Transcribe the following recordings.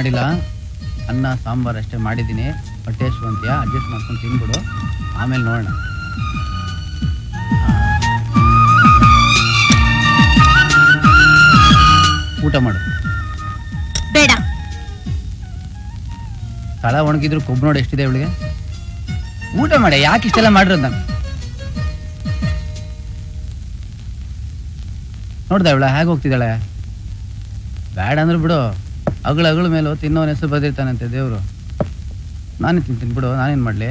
ಮಾಡಿಲ್ಲ ಅನ್ನ ಸಾಂಬಾರ್ ಅಷ್ಟೇ ಮಾಡಿದ್ದೀನಿ ಹೊಟ್ಟೆ ಅಂತೀಯ ಅಡ್ಜಸ್ಟ್ ಮಾಡ್ಕೊಂಡು ತಿನ್ಬಿಡು ಆಮೇಲೆ ನೋಡೋಣ ಊಟ ಮಾಡು ಬೇಡ ತಳ ಒಣಗಿದ್ರು ಕೊಬ್ಬು ನೋಡಿ ಎಷ್ಟಿದೆ ಇವಳಿಗೆ ಊಟ ಮಾಡಿ ಯಾಕೆ ಇಷ್ಟೆಲ್ಲ ಮಾಡಿರೋದು ನಾನು ನೋಡ್ದ ಇವಳ ಹೇಗೆ ಹೋಗ್ತಿದ್ದಾಳೆ ಬೇಡ ಅಂದ್ರೆ ಬಿಡು ಅಗಳ ಅಗಳ ಮೇಲೂ ತಿನ್ನೋನ್ ಹೆಸರು ಬದಿರ್ತಾನಂತೆ ದೇವ್ರು ನಾನೇ ತಿಂತೀನಿ ಬಿಡು ನಾನೇನ್ ಮಾಡ್ಲಿ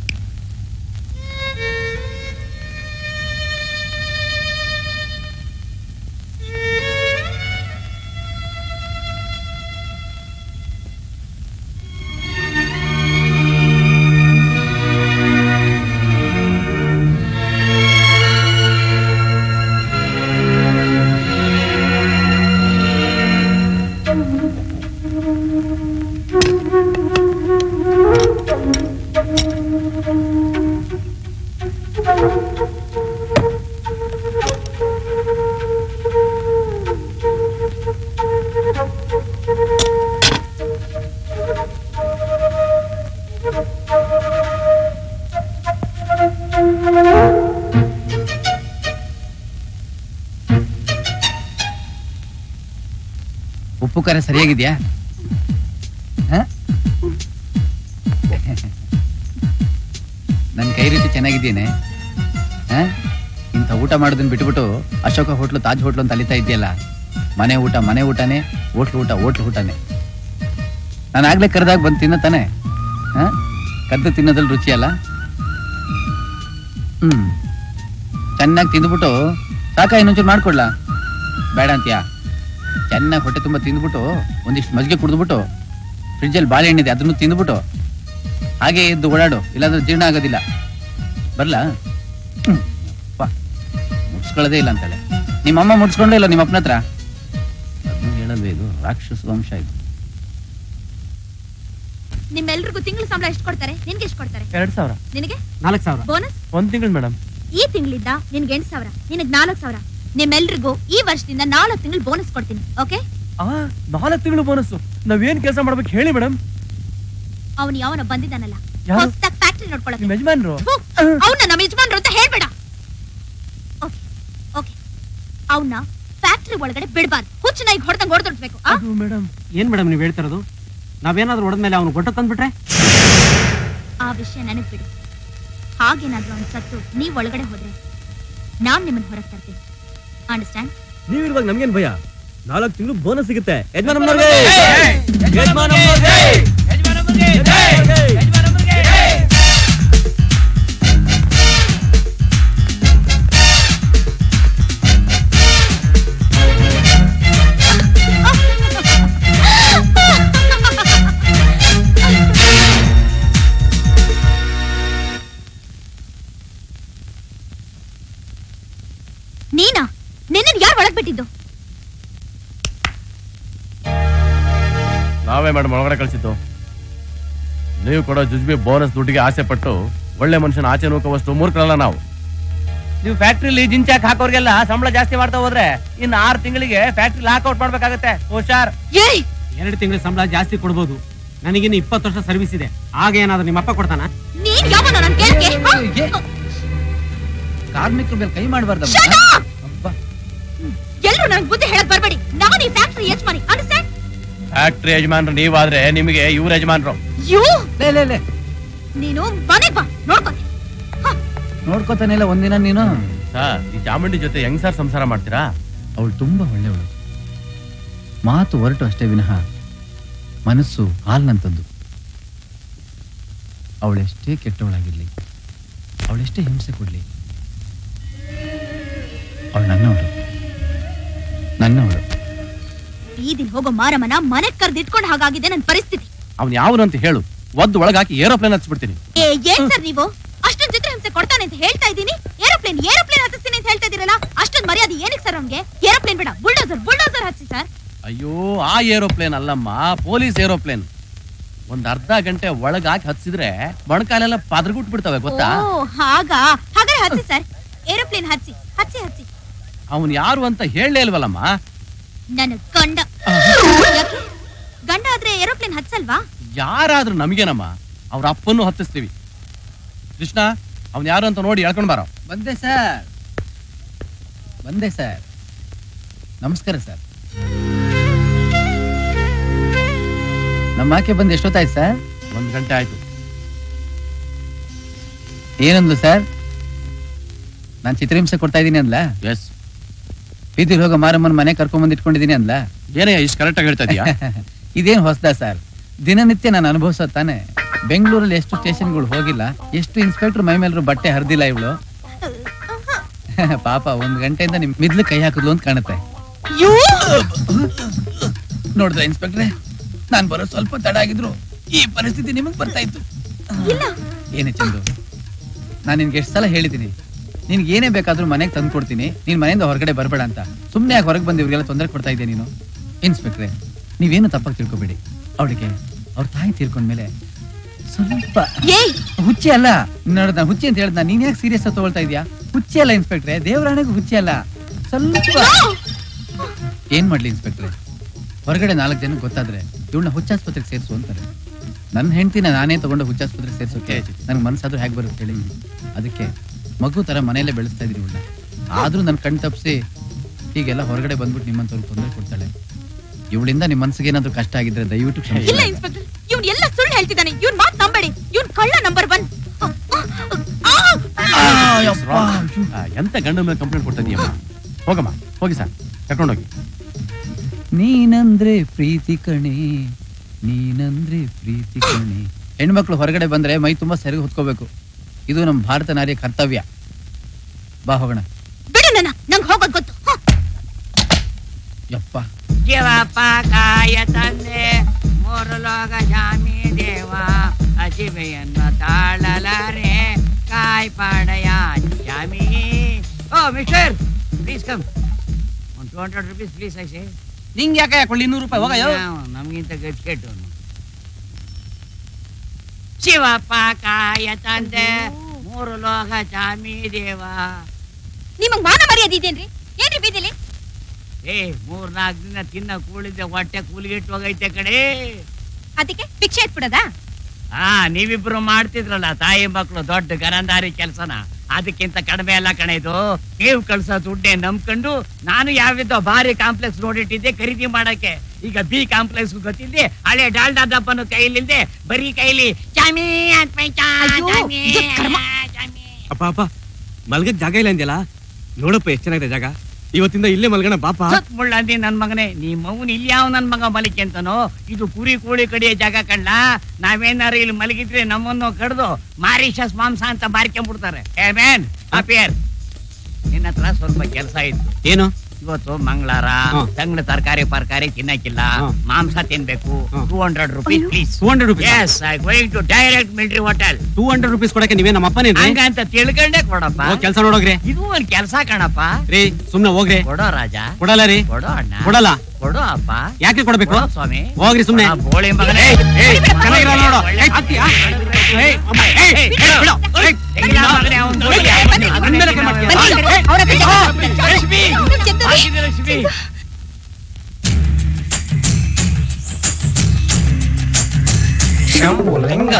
ಉಪ್ಪು ಖಾರ ಸರಿಯಾಗಿದ್ಯಾ ಹ? ನನ್ ಕೈ ರೀತಿ ಚೆನ್ನಾಗಿದ್ದೇನೆ ಹ? ಇಂಥ ಊಟ ಮಾಡೋದನ್ನ ಬಿಟ್ಬಿಟ್ಟು ಅಶೋಕ ಹೋಟ್ಲು ತಾಜ್ ಹೋಟ್ಲು ಅಂತ ಅಲಿತಾ ಇದೆಯಲ್ಲ ಮನೆ ಊಟ ಮನೆ ಊಟನೇ ಹೋಟ್ಲು ಊಟ ಹೋಟ್ಲು ಊಟನೇ ನಾನು ಆಗ್ಲೇ ಕರೆದಾಗ ಬಂದು ತಿನ್ನ ತಾನೆ ಹ? ಕದ್ದು ತಿನ್ನೋದ್ರಲ್ಲಿ ರುಚಿ ಅಲ್ಲ ಹ್ಮ್ ಚೆನ್ನಾಗಿ ತಿಂದ್ಬಿಟ್ಟು ಸಾಕ ಇನ್ನೊಂಚೂರು ಮಾಡ್ಕೊಡ್ಲಾ ಬೇಡ ಅಂತೀಯಾ ಚೆನ್ನಾಗಿ ಹೊಟ್ಟೆ ತುಂಬ ತಿಂದ್ಬಿಟ್ಟು ಒಂದಿಷ್ಟು ಮಜ್ಜಿಗೆ ಕುಡಿದ್ಬಿಟ್ಟು ಫ್ರಿಜ್ಜಲ್ಲಿ ಬಾಳೆಹಣ್ಣಿದೆ ಅದನ್ನು ತಿಂದ್ಬಿಟ್ಟು ಹಾಗೆ ಎದ್ದು ಓಡಾಡು ಇಲ್ಲಾಂದ್ರೆ ಜೀರ್ಣ ಆಗೋದಿಲ್ಲ ಬರ್ಲಾ ಹ್ಮ್. ವಾ, ಮುಡ್ಸ್ಕೊಳ್ಳೋದೇ ಇಲ್ಲ ಅಂತಾಳೆ ನಿಮ್ಮಮ್ಮ ಮುಡ್ಸ್ಕೊಂಡೇ ಇಲ್ಲ ನಿಮ್ಮ ಅಪ್ಪನ ಹತ್ರ ಅದನ್ನು ಹೇಳಲ್ವೇ ಇದು ರಾಕ್ಷಸ ವಂಶ ಇದು ನಿಮ್ಮೆಲ್ರಿಗೂ ತಿಂಗಳ ಸಂಬಳ ಎಷ್ಟು ಕೊಡ್ತಾರೆ ನಿನ್ಗೆ ಎಷ್ಟು ಕೊಡ್ತಾರೆ ಎರಡ್ ಸಾವಿರ ನಿನಗೆ ನಾಲ್ಕು ಸಾವಿರ ಬೋನಸ್ ಒಂದ್ ತಿಂಗಳು ಮೇಡಮ್ ಈ ತಿಂಗಳಿಂದ ನಿನ್ಗೆ ಎಂಟು ಸಾವಿರ ನಿನಗ್ ನಾಲ್ಕು ಸಾವಿರ ನಿಮ್ಮೆಲ್ರಿಗೂ ಈ ವರ್ಷದಿಂದ ನಾಲ್ಕು ತಿಂಗಳು ಬೋನಸ್ ಕೊಡ್ತೀನಿ ಓಕೆ ಆ ನಾಲ್ಕು ತಿಂಗಳು ಬೋನಸ್ ನಾವೇನ್ ಕೆಲಸ ಮಾಡ್ಬೇಕು ಹೇಳಿ ಮೇಡಮ್ ಅವನು ಯಾವನ ಬಂದಿದ್ದಾನಲ್ಲ ಯಾರು? ಹೊಸದಾಗಿ ಫ್ಯಾಕ್ಟ್ರಿ ನೋಡ್ಕೊಳಕ್ಕೆ ನಿಮ್ ಯಜಮಾನ್ರು ಅವನ್ನ ನಮ್ಮ ಯಜಮಾನ್ರು ಅಂತ ಹೇಳ್ಬೇಡ ಓಕೆ ಓಕೆ ಅವನ್ನ ಫ್ಯಾಕ್ಟ್ರಿ ಒಳಗಡೆ ಬಿಡಬಾರ್ದು ಹುಚ್ಚು ನಾಯಿಗೆ ಹೊಡೆದಂಗ್ ಹೊಡೆದೊಡ್ಬೇಕು ಅದು ಮೇಡಮ್ ಏನ್ ಮೇಡಮ್ ನೀವು ಹೇಳ್ತಿರೋದು ನಾವೇನಾದ್ರೂ ಹೊಡೆದ್ಮೇಲೆ ಅವ್ನು ಗೊಟ್ಟ ತಂದ್ಬಿಟ್ರೆ ಆ ವಿಷಯ ನನಗ್ ಬಿಡು ಹಾಗೇನಾದ್ರೂ ಅವ್ನ್ ಸತ್ತು ನೀವ್ ಒಳಗಡೆ ಹೋದ್ರೆ ನಾನ್ ನಿಮ್ಮನ್ನ ಹೊರಗೆ ತರ್ತೀನಿ ಅಂಡರ್ಸ್ಟ್ಯಾಂಡ್ ನೀವಿರುವಾಗ ನಮ್ಗೇನ್ ಭಯ ನಾಲ್ಕು ತಿಂಗಳು ಬೋನಸ್ ಸಿಗುತ್ತೆ ನೀನಾ ನಿನ್ನ ಯಾರು ಒಳಗ್ ಬಿಟ್ಟಿದ್ದು ನಾವೇ ಮೇಡಮ್ ಒಳಗಡೆ ಕಳಿಸಿದ್ದು ನೀವು ಕೊಡೋ ಜುಜ್ಬಿ ಬೋನಸ್ ದುಡ್ಡಿಗೆ ಆಸೆ ಪಟ್ಟು ಒಳ್ಳೆ ಮನುಷ್ಯನ ಆಚೆ ನೂಕುವಷ್ಟು ಮೂರ್ಖರಲ್ಲ ನಾವು ನೀವು ಫ್ಯಾಕ್ಟ್ರಿಲಿ ಜಿಂಚಾಕ್ ಹಾಕೋರ್ಗೆಲ್ಲ ಸಂಬಳ ಜಾಸ್ತಿ ಮಾಡ್ತಾ ಹೋದ್ರೆ ಇನ್ನು ಆರು ತಿಂಗಳಿಗೆ ಫ್ಯಾಕ್ಟ್ರಿ ಲಾಕ್ಔಟ್ ಮಾಡ್ಬೇಕಾಗತ್ತೆ ಹುಷಾರ್ ಏಯ್ ಎರಡು ತಿಂಗಳ ಸಂಬಳ ಜಾಸ್ತಿ ಕೊಡ್ಬೋದು ನನಗಿನ್ನು ಇಪ್ಪತ್ತು ವರ್ಷ ಸರ್ವಿಸ್ ಇದೆ ಆಗ ಏನಾದ್ರೂ ನಿಮ್ಮಪ್ಪ ಕೊಡ್ತಾನ ನೀನ್ ಯಾವನ ನನ್ ಕೇಳ್ಕೆ ಕಾರ್ಮಿಕರ ಮೇಲೆ ಕೈ ಮಾಡಬಾರ್ದಮ್ಮ Shut up! ಎಲ್ರು ನನಗ್ ಬುದ್ಧಿ ಹೇಳಕ್ ಬರ್ಬೇಡಿ ನಾನು ಈ ಫ್ಯಾಕ್ಟ್ರಿ ಯಜಮಾನಿ ಅಂಡರ್ಸ್ಟ್ಯಾಂಡ್ ಫ್ಯಾಕ್ಟ್ರಿ ಯಜಮಾನ್ರು ನೀವಾದ್ರೆ ನಿಮಗೆ ಇವ್ರ ಯಜಮಾನ್ರು ಯು ಲೇ ಲೇ ಲೇ ನೀನು ಮನೆಗ್ ಬಾ ನೋಡ್ಕೊತೀನಿ ನೋಡ್ಕೋತಾನೆ ಇಲ್ಲ ಒಂದಿನ ನೀನು ಸರ್ ಈ ಚಾಮುಂಡಿ ಜೊತೆ ಹೆಂಗ್ ಸರ್ ಸಂಸಾರ ಮಾಡ್ತೀರಾ ಅವಳು ತುಂಬಾ ಒಳ್ಳೆಯವಳು ಮಾತು ಹೊರಟು ಅಷ್ಟೇ ವಿನಃ ಮನಸ್ಸು ಹಾಲ್ನಂತದ್ದು ಅವಳೆಷ್ಟೇ ಕೆಟ್ಟವಳಾಗಿರ್ಲಿ ಅವಳೆಷ್ಟೇ ಹಿಂಸೆ ಕೊಡ್ಲಿ ಅವಳು ನನ್ನವಳು ನನ್ನವಳು ಬೀದಿಲ್ ಹೋಗೋ ಮಾರಮ್ಮನ ಮನೆಗ್ ಕರ್ದು ಇಟ್ಕೊಂಡ್ ಹಾಗಾಗಿದೆ ನನ್ ಪರಿಸ್ಥಿತಿ ಅವ್ನ್ ಯಾವನು ಅಂತ ಹೇಳು ಒದ್ದು ಒಳಗಾಕಿ ಏರೋಪ್ಲೇನ್ ಹಚ್ಬಿಡ್ತೀನಿ ಏ ಏನ್ ಸರ್ ನೀವು ಅಷ್ಟೊಂದ್ ಚಿತ್ರಹಿಂಸೆ ಕೊಡ್ತಾನೆ ಅಂತ ಹೇಳ್ತಾ ಇದ್ದೀನಿ ಏರೋಪ್ಲೇನ್ ಏರೋಪ್ಲೇನ್ ಹತ್ತಿಸ್ತೀನಿ ಅಂತ ಹೇಳ್ತಾ ಇದೀರಲ್ಲ ಅಷ್ಟೊಂದ್ ಮರ್ಯಾದೆ ಏನಕ್ಕೆ ಸರ್ ಅವ್ನಿಗೆ ಏರೋಪ್ಲೇನ್ ಬೇಡ ಬುಲ್ಡೋಸರ್ ಬುಲ್ಡೋಸರ್ ಹಚ್ಚಿ ಸರ್ ಅಯ್ಯೋ ಆ ಏರೋಪ್ಲೇನ್ ಅಲ್ಲಮ್ಮ ಪೊಲೀಸ್ ಏರೋಪ್ಲೇನ್ ಒಂದ್ ಅರ್ಧ ಗಂಟೆ ಒಳಗಾಕಿ ಹಚ್ಚಿದ್ರೆ ಮೊಣಕಾಲೆಲ್ಲ ಪದರ್ಗುಟ್ ಬಿಡ್ತವೆ ಗೊತ್ತಾ ಓ ಹಾಗಾ ಹಾಗಾದ್ರೆ ಹಚ್ಚಿ ಸರ್ ಏರೋಪ್ಲೇನ್ ಹಚ್ಚಿ ಹಚ್ಚಿ ಹಚ್ಚಿ ಅವನ್ ಯಾರು ಅಂತ ಹೇಳಲೇ ಇಲ್ವಲ್ಲಮ್ಮ ನನ್ನ ಗಂಡ ಯಾಕೆ ಗಂಡ ಆದ್ರೆ ಏರೋಪ್ಲೇನ್ ಹತ್ಸಲ್ವಾ ಯಾರಾದ್ರೂ ನಮಗೇನಮ್ಮ ಅವ್ರ ಅಪ್ಪನ್ನು ಹತ್ತಿಸ್ತೀವಿ ಕೃಷ್ಣ ಅವ್ನ್ ಯಾರು ಅಂತ ನೋಡಿ ಹೇಳ್ಕೊಂಡ್ ಬಾರ ಬಂದೆ ಸರ್ ಬಂದೆ ಸರ್ ನಮಸ್ಕಾರ ಸರ್ ನಮ್ಮ ಆಕೆ ಬಂದು ಎಷ್ಟೊತ್ತಾಯ್ತು ಸರ್ ಒಂದ್ ಗಂಟೆ ಆಯ್ತು ಏನಂದ್ಲು ಸರ್ ನಾನು ಚಿತ್ರಹಿಂಸೆ ಕೊಡ್ತಾ ಇದ್ದೀನಿ ಅಂದ್ಲ ಎಸ್ ಬೀದಿಲ್ ಹೋಗೋ ಮಾರಮ್ಮನ ಮನೆ ಕರ್ಕೊಂಡ್ ಬಂದು ಇಟ್ಕೊಂಡಿದ್ದೀನಿ ಅಂದ್ಲ ಏನೇ ಇಷ್ಟು ಕರೆಕ್ಟ್ ಆಗಿ ಹೇಳ್ತಾ ಇದೀಯಾ ಇದೇನ್ ಹೊಸದ ಸರ್ ದಿನನಿತ್ಯ ನಾನು ಅನುಭವಿಸೋ ತಾನೆ ಬೆಂಗಳೂರಲ್ಲಿ ಎಷ್ಟು ಸ್ಟೇಷನ್ಗಳು ಹೋಗಿಲ್ಲ ಎಷ್ಟು ಇನ್ಸ್ಪೆಕ್ಟರ್ ಮೈ ಮೇಲ್ರು ಬಟ್ಟೆ ಹರಿದಿಲ್ಲ ಇವಳು ಪಾಪ ಒಂದ್ ಗಂಟೆಯಿಂದ ನಿಮ್ ಮಿದ್ಲು ಕೈ ಹಾಕಿದ್ಲು ಅಂತ ಕಾಣುತ್ತೆ ಯೂ ನೋಡಿದ್ರ ಇನ್ಸ್ಪೆಕ್ಟ್ರೆ ನಾನ್ ಬರೋ ಸ್ವಲ್ಪ ತಡ ಆಗಿದ್ರು ಈ ಪರಿಸ್ಥಿತಿ ನಿಮಗ್ ಬರ್ತಾ ಇತ್ತು ಇಲ್ಲ ಏನೇ ಚಂದು ನಾನು ನಿನ್ಗೆ ಎಷ್ಟು ಸಲ ಹೇಳಿದ್ದೀನಿ ನಿನ್ಗೆ ಏನೇ ಬೇಕಾದ್ರೂ ಮನೆಗೆ ತಂದು ಕೊಡ್ತೀನಿ ನೀನ್ ಮನೆಯಿಂದ ಹೊರಗಡೆ ಬರಬೇಡ ಅಂತ ಸುಮ್ಮನೆ ಯಾಕೆ ಹೊರಗೆ ಬಂದು ಇವ್ರಿಗೆಲ್ಲ ತೊಂದರೆ ಕೊಡ್ತಾ ಇದ್ದೆ ನೀನು ಇನ್ಸ್ಪೆಕ್ಟ್ರೆ ನೀವೇನು ತಪ್ಪಾಗಿ ತಿಳ್ಕೊಬೇಡಿ ಅವಳಿಗೆ ಅವ್ರ ತಾಯಿ ತೀರ್ಕೊಂಡ್ಮೇಲೆ ಸ್ವಲ್ಪ ಏಯ್ ಹುಚ್ಚಿ ಅಲ್ಲ ನೋಡ್ ನಾನು ಹುಚ್ಚಿ ಅಂತ ಹೇಳ್ದ ನೀನ್ ಯಾಕೆ ಸೀರಿಯಸ್ ತಗೊಳ್ತಾ ಇದೀಯಾ ಹುಚ್ಚಿ ಅಲ್ಲ ಇನ್ಸ್ಪೆಕ್ಟ್ರೆ ದೇವರಾಣೆಗೂ ಹುಚ್ಚಿ ಅಲ್ಲ ಸ್ವಲ್ಪ ಏನ್ ಮಾಡ್ಲಿ ಇನ್ಸ್ಪೆಕ್ಟ್ರೆ ಹೊರಗಡೆ ನಾಲ್ಕು ಜನ ಗೊತ್ತಾದ್ರೆ ಇವಳನ್ನ ಹುಚ್ಚಾಸ್ಪತ್ರೆಗೆ ಸೇರಿಸು ಅಂತಾರೆ ನನ್ನ ಹೆಂಡತಿನ ನಾನೇ ತಗೊಂಡು ಹುಚ್ಚಾಸ್ಪತ್ರೆಗೆ ಸೇರ್ಸೋಕೆ ನನ್ಗೆ ಮನ್ಸಾದ್ರೂ ಹೇಗೆ ಬರುತ್ತೆ ಹೇಳಿ ಅದಕ್ಕೆ ಮಗು ತರ ಮನೆಯಲ್ಲೇ ಬೆಳೆಸ್ತಾ ಇದ್ರಿ ಇವಳನ್ನ ಆದ್ರೂ ನನ್ ಕಣ್ ತಪ್ಪಿಸಿ ಹೀಗೆಲ್ಲ ಹೊರಗಡೆ ಬಂದ್ಬಿಟ್ಟು ನಿಮ್ಮಂತವ್ರು ತೊಂದರೆ ಕೊಡ್ತಾಳೆ ಇವಳಿಂದ ನಿಮ್ಮ ಮನ್ಸಿಗೆ ಏನಾದ್ರೂ ಕಷ್ಟ ಆಗಿದ್ರೆ ದಯವಿಟ್ಟು ಕ್ಷಮಿಸಿ ಇಲ್ಲ ಇನ್ಸ್ಪೆಕ್ಟರ್ ಇವ್ನ್ ಎಲ್ಲ ಸುಳ್ಳು ಹೇಳ್ತಿದ್ದಾನೆ ಇವ್ನ್ ಮಾತ್ ನಂಬೇಡಿ ಇವ್ನ್ ಕಳ್ಳ ನಂಬರ್ ಒನ್ ಆ, ಎಂತ ಗಂಡ ಮೇಲೆ ಕಂಪ್ಲೇಂಟ್ ಕೊಡ್ತಾ ಇದೀಯಮ್ಮ ಹೋಗಮ್ಮ ಹೋಗಿ ಸರ್ ಕರ್ಕೊಂಡೋಗಿ ನೀನಂದ್ರೆ ಪ್ರೀತಿ ಕಣೆ ನೀನಂದ್ರೆ ಪ್ರೀತಿ ಕಣೆ ಹೆಣ್ಮಕ್ಳು ಹೊರಗಡೆ ಬಂದ್ರೆ ಮೈ ತುಂಬಾ ಸೆರಗು ಹೊತ್ಕೋಬೇಕು ಇದು ನಮ್ಮ ಭಾರತ ನಾರಿಯ ಕರ್ತವ್ಯ ಬಾ ಹೋಗೋಣ ಬಿಡು ನನ್ನ ನಂಗ್ ಹೋಗೋದ್ ಗೊತ್ತು ಹ. ಯಪ್ಪ ಜೀವಪ್ಪ ಕಾಯ ತಂದೆ ಮೂರು ಲೋಕ ಜಾಮಿ ದೇವ ಹಸಿವೆಯನ್ನು ತಾಳಲಾರೆ ಕಾಯ್ ಪಾಡಯ ಜಾಮಿ ಓ ಮಿಸ್ಟರ್ ಪ್ಲೀಸ್ ಕಮ್ ಒಂದು ಟೂ ಹಂಡ್ರೆಡ್ ರುಪೀಸ್ ಪ್ಲೀಸ್ ಐಸೆ ನಿಂಗೆ ಯಾಕೆ ಯಾಕೊಳ್ಳಿ ಇನ್ನೂರು ರೂಪಾಯಿ ಹೋಗ ನಮ್ಗಿಂತ ಗಚ್ಕೆಟ್ಟು ಶಿವಪ್ಪ ಕಾಯ ತಂದೆ ಮೂರು ಲೋಕ ಜಾಮಿ ದೇವ ನಿಮಗ್ ಮಾನ ಮರ್ಯಾದೆ ಇದೇನ್ರಿ ಏನ್ರಿ ಬೀದಿಲಿ ಏ ಮೂರ್ ನಾಲ್ಕು ದಿನ ತಿನ್ನ ಕೂಳಿದ್ದೆ ಹೊಟ್ಟೆ ಕೂಲಿಗಿಟ್ಟು ಹೋಗೈತೆ ಕಡೆ ಅದಕ್ಕೆ ಭಿಕ್ಷೆ ಎತ್ಬಿಡದಾ ಹಾ ನೀವಿಬ್ರು ಮಾಡ್ತಿದ್ರಲ್ಲ ತಾಯಿ ಮಕ್ಕಳು ದೊಡ್ಡ ಗರಂದಾರಿ ಕೆಲ್ಸನ ಅದಕ್ಕಿಂತ ಕಡಿಮೆ ಅಲ್ಲ ಕಣೆದು ನೀವು ಕಳ್ಸೋ ದುಡ್ಡೇ ನಂಬ್ಕೊಂಡು ನಾನು ಯಾವ್ದೋ ಭಾರಿ ಕಾಂಪ್ಲೆಕ್ಸ್ ನೋಡಿಟ್ಟಿದ್ದೆ ಖರೀದಿ ಮಾಡಕ್ಕೆ ಈಗ ಬಿ ಕಾಂಪ್ಲೆಕ್ಸ್ ಗೊತ್ತಿದ್ದೆ ಹಳೆ ಡಾಲ್ಡಾ ದಪ್ಪನು ಕೈಲಿಲ್ದೆ ಬರೀ ಕೈಲಿ ಚಾಮಿ ಅಂತ ಪೈಚಾ, ಅಯ್ಯೋ, ಚಾಮಿ, ಇದು ಕರ್ಮ. ಚಾಮಿ. ಅಪ್ಪ ಅಪ್ಪ ಮಲ್ಗಕ್ ಜಾಗ ಇಲ್ಲ ಅಂದ್ಯಲ್ಲ ನೋಡಪ್ಪ ಎಷ್ಟು ಚೆನ್ನಾಗಿದೆ ಜಾಗ ಇವತ್ತಿಂದ ಇಲ್ಲೇ ಮಲ್ಗಣ ಬಾಪ ಸತ್ ಮುಳ್ಳಂದಿ ನನ್ ಮಗನೇ ನೀ ಮೌನ್ ಇಲ್ಲಿ ಯಾವ ನನ್ ಮಗ ಮಲಿಕೆ ಅಂತನೋ ಇದು ಕುರಿ ಕೋಳಿ ಕಡಿಯೋ ಜಾಗ ಕಣ್ಣ ನಾವೇನಾರು ಇಲ್ಲಿ ಮಲಗಿದ್ರೆ ನಮ್ಮನ್ನು ಕಡ್ದು ಮಾರಿಷಸ್ ಮಾಂಸ ಅಂತ ಮಾರ್ಕೊಂಡ್ಬಿಡ್ತಾರೆ ಏ ಮ್ಯಾನ್ ಅಪಿಯರ್ ನಿನ್ನ ಹತ್ರ ಸ್ವಲ್ಪ ಕೆಲಸ ಇತ್ತು ಏನು ಇವತ್ತು ಮಂಗಳಾರ ಹಾ. ತಂಗ್ಳ ತರಕಾರಿ ಪರ್ಕಾರಿ ತಿನ್ನಕ್ಕಿಲ್ಲ ಹಾ. ಮಾಂಸ ತಿನ್ಬೇಕು ಹಾ. Two hundred rupees please two hundred rupees yes I going to direct military hotel two hundred rupees ಕೊಡಕ್ಕೆ ನೀವೇ ನಮ್ಮ ಅಪ್ಪನೇನ್ರಿ ಹಂಗಂತ ತಿಳ್ಕೊಂಡೆ ಕೊಡಪ್ಪ ಕೆಲಸ ನೋಡೋಗ್ರಿ ಇದು ಒಂದ್ ಕೆಲ್ಸ ಕಣಪ್ಪ ರೀ ಸುಮ್ನೆ ಹೋಗ್ರಿ ಕೊಡೋ ರಾಜ ಕೊಡಲ್ಲ ರೀ ಕೊಡೋ ಅಣ್ಣ ಕೊಡಲ್ಲ ಕೊಡು ಅಪ್ಪ ಯಾಕೆ ಕೊಡ್ಬೇಕು ಕೊಡು ಸ್ವಾಮಿ ಹೋಗ್ರಿ ಸುಮ್ನೆ ಆ ಬೋಳಿ ಮಗನೇ ಏಯ್, ಚೆನ್ನಾಗಿರಲ್ಲ ನೋಡು. ಏಯ್, ಹಾಕ್ತೀಯಾ? ಏಯ್, ಅಮ್ಮ, ಏಯ್, ಏಯ್, ಬಿಡು. ಏಯ್, ತೆಗಿಲ ಮಗನೇ ಅವ್ನ್ ಬೋಳಿ. ಬನ್ನಿ, ನನ್ ಮೇಲೆ ಕೈ ಮಾಡ್ತೀಯ? ಬನ್ನಿ, ಏಯ್, ಅವ್ರ ಹತ್ರ ಏಯ್, ಜಗಳ ಏಯ್, ಲಕ್ಷ್ಮಿ ನಿಮ್ ಚಂದು ರೀ. ಹಾಕಿದೆ ಲಕ್ಷ್ಮಿ ಶಂಭುಲಿಂಗ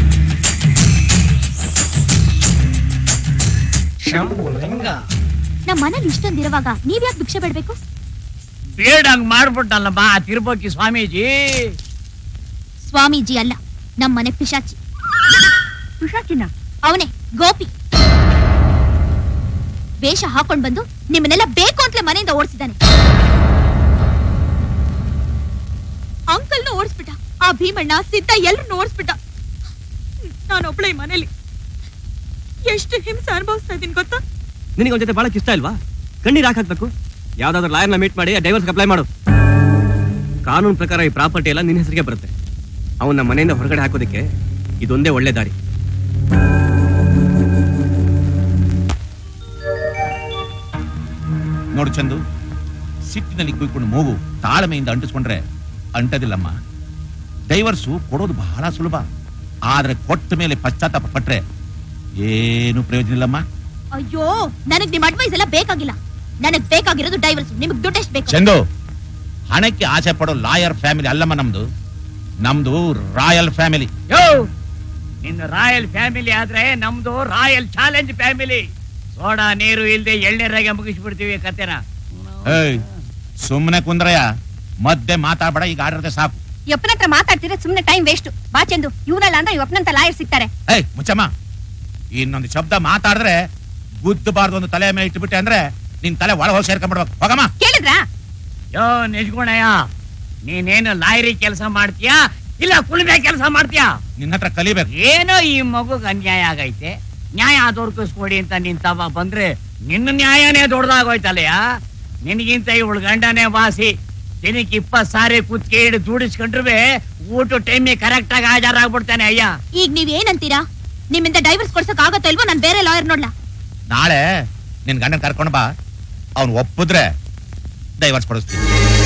ಶಂಭುಲಿಂಗ ನಮ್ ಮನೇಲಿ ಇಷ್ಟೊಂದಿರುವಾಗ ನೀವ್ ಯಾಕೆ ಭಿಕ್ಷೆ ಬೇಡ್ಬೇಕು ಬೇಡಂಗ್ ಮಾಡ್ಬಿಟ್ಟಲ್ಲಮ್ಮ ಆ ತಿರುಪತಿ ಸ್ವಾಮೀಜಿ ಸ್ವಾಮೀಜಿ ಅಲ್ಲ ನಮ್ ಮನೆ ಪಿಶಾಚಿ ಪಿಶಾಚಿನ ಅವನೇ ಗೋಪಿ ವೇಷ ಹಾಕೊಂಡ್ ಬಂದು ನಿಮ್ಮನ್ನೆಲ್ಲ ಬೇಕು ಅಂತಲೇ ಮನೆಯಿಂದ ಓಡಿಸಿದ್ದಾನೆ ಅಂಕಲ್ನು ಓಡಿಸ್ಬಿಟ್ಟ ಆ ಭೀಮಣ್ಣ ಸಿದ್ಧ ಎಲ್ರನ್ನೂ ಓಡಿಸ್ಬಿಟ್ಟ ನಾನೊಬ್ಳೆ ಈ ಮನೇಲಿ ಎಷ್ಟು ಹಿಂಸೆ ಅನುಭವಿಸ್ತಾ ಇದ್ದೀನಿ ಗೊತ್ತಾ ನಿನಗೆ ಒಂದ್ ಜೊತೆ ಬಾಳಕ್ ಇಷ್ಟ ಇಲ್ವಾ ಕಣ್ಣೀರ್ ಹಾಕ್ಬೇಕು ಯಾವ್ದಾದ್ರು ಲಾಯರ್ನ ಮೀಟ್ ಮಾಡಿ ಡೈವರ್ಸ್ ಅಪ್ಲೈ ಮಾಡು ಕಾನೂನು ಪ್ರಕಾರ ಈ ಪ್ರಾಪರ್ಟಿ ಎಲ್ಲ ನಿನ್ನ ಹೆಸರಿಗೆ ಬರುತ್ತೆ ಅವನ್ನ ಮನೆಯಿಂದ ಹೊರಗಡೆ ಹಾಕೋದಕ್ಕೆ ಇದೊಂದೇ ಒಳ್ಳೆ ದಾರಿ ನೋಡು ಚಂದು ಸಿಟ್ಟಿನಲ್ಲಿ ಕುಯ್ಕೊಂಡು ಮೂಗು ತಾಳ್ಮೆಯಿಂದ ಅಂಟಿಸ್ಕೊಂಡ್ರೆ ಅಂಟದಿಲ್ಲಮ್ಮ ಡೈವರ್ಸು ಕೊಡೋದು ಬಹಳ ಸುಲಭ ಆದ್ರೆ ಕೊಟ್ಟ ಮೇಲೆ ಪಶ್ಚಾತ್ತಾಪ ಪಟ್ರೆ ಏನು ಪ್ರಯೋಜನ ಇಲ್ಲಮ್ಮ ಅಯ್ಯೋ ನನಗ್ ನಿಮ್ ಅಡ್ವೈಸ್ ಎಲ್ಲ ಬೇಕಾಗಿಲ್ಲ ನನಗ್ ಬೇಕಾಗಿರೋದು ಡೈವರ್ಸ್ ನಿಮಗ್ ದುಡ್ಡೆಷ್ಟು ಬೇಕು ಚಂದು ಹಣಕ್ಕೆ ಆಸೆ ಪಡೋ ಲಾಯರ್ ಫ್ಯಾಮಿಲಿ ಅಲ್ಲಮ್ಮ ನಮ್ದು ನಮ್ದು ರಾಯಲ್ ಫ್ಯಾಮಿಲಿ ಯೋ ನಿನ್ನ ರಾಯಲ್ ಫ್ಯಾಮಿಲಿ ಆದ್ರೆ ನಮ್ದು ರಾಯಲ್ ಚಾಲೆಂಜ್ ಫ್ಯಾಮಿಲಿ ಸೋಡಾ ನೀರು ಇಲ್ದೆ ಎಳ್ನೀರಾಗೆ ಮುಗಿಸ್ಬಿಡ್ತೀವಿ ಕತೆನ ಏಯ್ ಸುಮ್ಮನೆ ಕುಂದ್ರಯ್ಯ ಮಧ್ಯೆ ಮಾತಾಡ್ಬೇಡ ಈಗ ಆಡಿದ್ರೆ ಸಾಕು ಯಪ್ಪನ ಹತ್ರ ಮಾತಾಡ್ತಿದ್ರೆ ಸುಮ್ನೆ ಟೈಮ್ ವೇಸ್ಟ್ ಬಾ ಚಂದು ಇವನಲ್ಲ ಅಂದ್ರೆ ಯಪ್ಪನಂತ ಲಾಯರ್ ಸಿಗ್ತಾರೆ ಏಯ್ ಮುಚ್ಚಮ್ಮ ಇನ್ನೊಂದು ಶಬ್ದ ಮಾತಾಡಿದ್ರೆ ಗುದ್ದಬಾರ್ದು ಒಂದು ತಲೆ ಮೇಲೆ ಇಟ್ಬಿಟ್ಟೆ ಅಂದ್ರೆ ನಿನ್ ತಲೆ ಒಳ ಹೋಗಿ ಸೇರ್ಕೊಂಡ್ಬಿಡ್ಬೇಕು ಹೋಗಮ್ಮ ಕೇಳಿದ್ರಾ ಯೋ ನಿಜ್ಗುಣಯ್ಯ ನೀನೇನು ಲಾಯರಿ ಕೆಲಸ ಮಾಡ್ತೀಯಾ ಇಲ್ಲ ಕುಲ್ಮೆ ಕೆಲಸ ಮಾಡ್ತೀಯಾ ನಿನ್ನ ಹತ್ರ ಕಲಿಬೇಕು ಏನೋ ಈ ಮಗುಗ್ ಅನ್ಯಾಯ ಆಗೈತೆ ನ್ಯಾಯ ದೊರಕಿಸ್ಕೊಡಿ ಅಂತ ನಿನ್ ತವ ಬಂದ್ರೆ ನಿನ್ನ ನ್ಯಾಯನೇ ದೊಡ್ಡದಾಗೋಯ್ತಲ್ಲಯ್ಯ ನಿನಗಿಂತ ಇವಳು ಗಂಡನೇ ವಾಸಿ ದಿನಕ್ಕೆ ಇಪ್ಪತ್ ಸಾರಿ ಕುತ್ಕೆ ಹಿಡಿದು ದುಡಿಸ್ಕೊಂಡ್ರೆ ಊಟ ಟೈಮಿಗೆ ಕರೆಕ್ಟ್ ಆಗಿ ಹಾಜರಾಗ್ಬಿಡ್ತಾನೆ ಅಯ್ಯ ಈಗ ನೀವ್ ಏನಂತೀರಾ ನಿಮ್ಮಿಂದ ಡೈವರ್ಸ್ ಕೊಡ್ಸಕ್ ಆಗತ್ತೋ ಇಲ್ವೋ ನಾನ್ ಬೇರೆ ಲಾಯರ್ ನೋಡ್ಲಾ ನಾಳೆ ನಿನ್ ಗಂಡನ್ ಕರ್ಕೊಂಡು ಬಾ ಅವ್ನು ಒಪ್ಪಿದ್ರೆ ಡೈವರ್ಸ್ ಕೊಡಿಸ್ತೀನಿ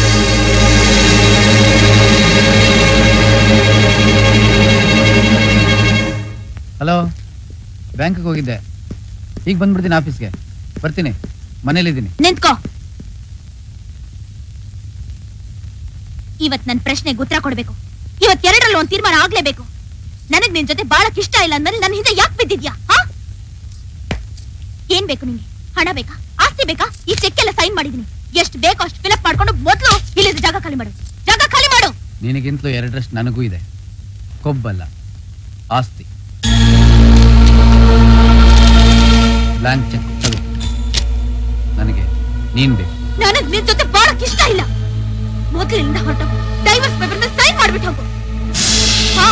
ಹಲೋ ಬ್ಯಾಂಕ್ಗೆ ಹೋಗಿದ್ದೆ ಈಗ ಬಂದ್ಬಿಡ್ತೀನಿ ಆಫೀಸ್ಗೆ ಬರ್ತೀನಿ ಮನೇಲಿದ್ದೀನಿ ನಿಂತ್ಕೋ ಇವತ್ ನನ್ ಪ್ರಶ್ನೆಗೆ ಉತ್ತರ ಕೊಡ್ಬೇಕು ಇವತ್ ಎರಡರಲ್ಲಿ ಒಂದ್ ತೀರ್ಮಾನ ಆಗ್ಲೇಬೇಕು ನನಗ್ ನಿನ್ ಜೊತೆ ಬಾಳಕ್ ಇಷ್ಟ ಇಲ್ಲ ಅಂದ್ಮೇಲೆ ನನ್ನ ಹಿಂದೆ ಯಾಕೆ ಬಿದ್ದಿದ್ಯಾ ಹಾ ಏನ್ ಬೇಕು ನಿಂಗೆ ಹಣ ಬೇಕಾ ಆಸ್ತಿ ಬೇಕಾ ಈ ಚೆಕ್ ಎಲ್ಲ ಸೈನ್ ಮಾಡಿದೀನಿ ಎಷ್ಟು ಬೇಕೋ ಅಷ್ಟು ಫಿಲಪ್ ಮಾಡ್ಕೊಂಡು ಮೊದ್ಲು ಇಲ್ಲಿಂದ ಜಾಗ ಖಾಲಿ ಮಾಡು ಜಾಗ ಖಾಲಿ ಮಾಡು ನಿನಗಿಂತಲೂ ಎರಡರಷ್ಟು ನನಗೂ ಇದೆ ಕೊಬ್ಬಲ್ಲ ಆಸ್ತಿ ಬ್ಲಾಂಕ್ ಚೆಕ್ ತಗೋ ನನಗೆ ನೀನ್ ಬೇಕು ನನಗ್ ನಿನ್ ಜೊತೆ ಬಾಳಕ್ ಇಷ್ಟ ಇಲ್ಲ ಮೊದ್ಲಿಂದ ಹೊರಟು ಡೈವರ್ಸ್ ಪೇಪರ್ನ ಸೈನ್ ಮಾಡ್ಬಿಟ್ಟು ಹೋಗು ಹಾ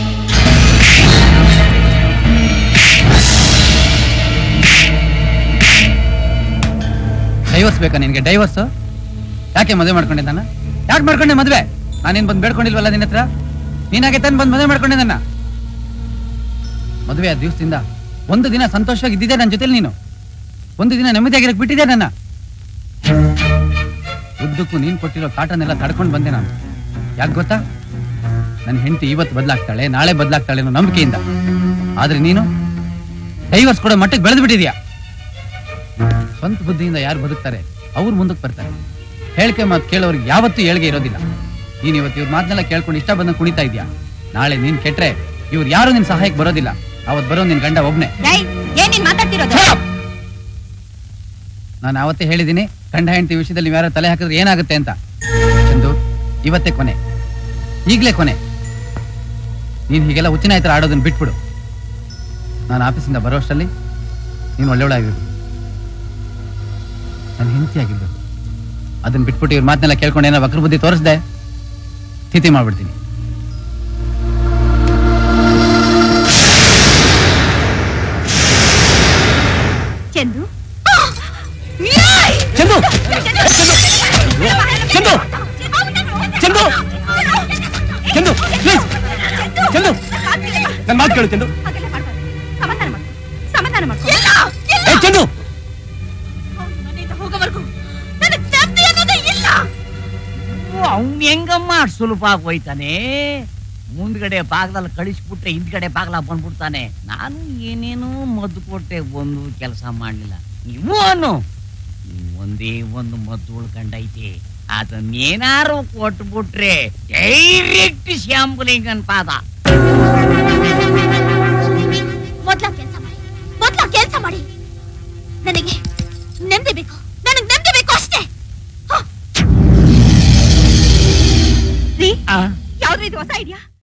ಡೈವರ್ಸ್ ಬೇಕಾ ನಿನಗೆ ಡೈವರ್ಸ್ ಯಾಕೆ ಮದುವೆ ಮಾಡ್ಕೊಂಡೆ ನಾನು ಯಾಕೆ ಮಾಡ್ಕೊಂಡೆ ಮದುವೆ ನಾನೇನ್ ಬಂದು ಬೇಡ್ಕೊಂಡಿಲ್ವಲ್ಲ ನಿನ್ನ ಹತ್ರ ನೀನಾಗೆ ತಾನು ಬಂದು ಮದುವೆ ಮಾಡ್ಕೊಂಡೆ ನನ್ನ ಮದುವೆ ಆ ದಿವಸದಿಂದ ಒಂದು ದಿನ ಸಂತೋಷವಾಗಿ ಇದ್ದಿದ್ದೆ ನನ್ನ ಜೊತೆಲಿ ನೀನು ಒಂದು ದಿನ ನೆಮ್ಮದಿಯಾಗಿರಕ್ ಬಿಟ್ಟಿದ್ದೆ ನನ್ನ ಉದ್ದಕ್ಕೂ ನೀನ್ ಕೊಟ್ಟಿರೋ ಕಾಟನೆಲ್ಲ ತಡ್ಕೊಂಡು ಬಂದೆ ನಾನು ಯಾಕೆ ಗೊತ್ತಾ ನನ್ನ ಹೆಂಡತಿ ಇವತ್ತು ಬದಲಾಗ್ತಾಳೆ ನಾಳೆ ಬದಲಾಗ್ತಾಳೆ ಅನ್ನೋ ನಂಬಿಕೆಯಿಂದ ಆದ್ರೆ ನೀನು ಡೈವರ್ಸ್ ಕೊಡೋ ಮಟ್ಟಕ್ಕೆ ಬೆಳೆದು ಬಿಟ್ಟಿದ್ಯಾ ಸ್ವಂತ ಬುದ್ಧಿಯಿಂದ ಯಾರು ಬದುಕ್ತಾರೆ ಅವ್ರು ಮುಂದಕ್ಕೆ ಬರ್ತಾರೆ ಹೇಳಿಕೆ ಮಾತು ಕೇಳೋರಿಗೆ ಯಾವತ್ತೂ ಏಳ್ಗೆ ಇರೋದಿಲ್ಲ ನೀನ್ ಇವತ್ತು ಇವ್ರ ಮಾತನ್ನೆಲ್ಲ ಕೇಳ್ಕೊಂಡು ಇಷ್ಟ ಬಂದ ಕುಣಿತಾ ಇದ್ಯಾ ನಾಳೆ ನೀನ್ ಕೆಟ್ರೆ ಇವ್ರು ಯಾರು ನಿನ್ ಸಹಾಯಕ್ಕೆ ಬರೋದಿಲ್ಲ ಅವತ್ ಬರೋ ನಿನ್ ಗಂಡ ಒಬ್ನೇ ಏಯ್ ಏನ್ ನೀನ್ ಮಾತಾಡ್ತಿರೋದು ನಾನು ಅವತ್ತೇ ಹೇಳಿದ್ದೀನಿ ಗಂಡ ಹೆಂಡತಿ ವಿಷಯದಲ್ಲಿ ನೀವು ಯಾರು ತಲೆ ಹಾಕಿದ್ರೆ ಏನಾಗುತ್ತೆ ಅಂತ ಎಂದು ಇವತ್ತೇ ಕೊನೆ ಈಗಲೇ ಕೊನೆ ನೀನ್ ಹೀಗೆಲ್ಲ ಹುಚ್ಚಿನ ತರ ಆಡೋದನ್ನ ಬಿಟ್ಬಿಡು ನಾನು ಆಫೀಸಿಂದ ಬರೋ ಅಷ್ಟರಲ್ಲಿ ನೀನು ಒಳ್ಳೆಯವಳಾಗಿರ್ಬೇಕು ನನ್ನ ಹೆಂಡತಿ ಆಗಿರ್ಬೇಕು ಅದನ್ನ ಬಿಟ್ಬಿಟ್ಟು ಇವ್ರ ಮಾತನ್ನೆಲ್ಲ ಕೇಳ್ಕೊಂಡು ಏನೋ ವಕ್ರ ಬುದ್ಧಿ ತೋರಿಸ್ದೆ ಸ್ಥಿತಿ ಮಾಡ್ಬಿಡ್ತೀನಿ ಚಂದು ಚಂದು ಚಂದು ಚಂದು ಚಂದು ಪ್ಲೀಸ್ ಚಂದು ನನ್ನ ಮಾತು ಕೇಳು ಚಂದು ಸಮಾಧಾನ ಮಾಡು ಸಮಾಧಾನ ಮಾಡು ಏ ಚಂದು ಅವ್ನ್ ಮನೆಯಿಂದ ಹೋಗೋವರೆಗೂ ನನಗ್ ನೆಮ್ಮದಿ ಅನ್ನೋದೇ ಇಲ್ಲ ಅವ್ನ್ ಹೆಂಗಮ್ಮ ಅಷ್ಟ್ ಸುಲಭ ಹೋಯ್ತಾನೆ ಮುಂದ್ಗಡೆ ಬಾಗ್ಲಲ್ಲಿ ಕಳಿಸ್ಬಿಟ್ರೆ ಹಿಂದ್ಗಡೆ ಬಾಗ್ಲ ಬಂದ್ಬಿಡ್ತಾನೆ ನಾನು ಏನೇನೋ ಮದ್ದು ಕೊಟ್ಟೆ ಒಂದು ಕೆಲಸ ಮಾಡ್ಲಿಲ್ಲ ನೀವು ಅನ್ನು ಒಂದೇ ಒಂದು ಮದ್ದು ಉಳ್ಕೊಂಡೈತೆ ಅದನ್ನೇನಾರು ಕೊಟ್ಬಿಟ್ರೆ ಡೈರೆಕ್ಟ್ ಶ್ಯಾಂಬುಲಿಂಗನ್ ಪಾದ ಮೊದ್ಲ ಕೆಲಸ ಮಾಡಿ ಮೊದ್ಲ ಕೆಲಸ ಮಾಡಿ ನನಗೆ ನೆಮ್ಮದಿ ಬೇಕು ನನಗೆ ನೆಮ್ಮದಿ ಬೇಕು ಅಷ್ಟೇ ಹ. ರೀ ಆ ಯಾವ್ದು ಇದು ಹೊಸ ಇದೆಯಾ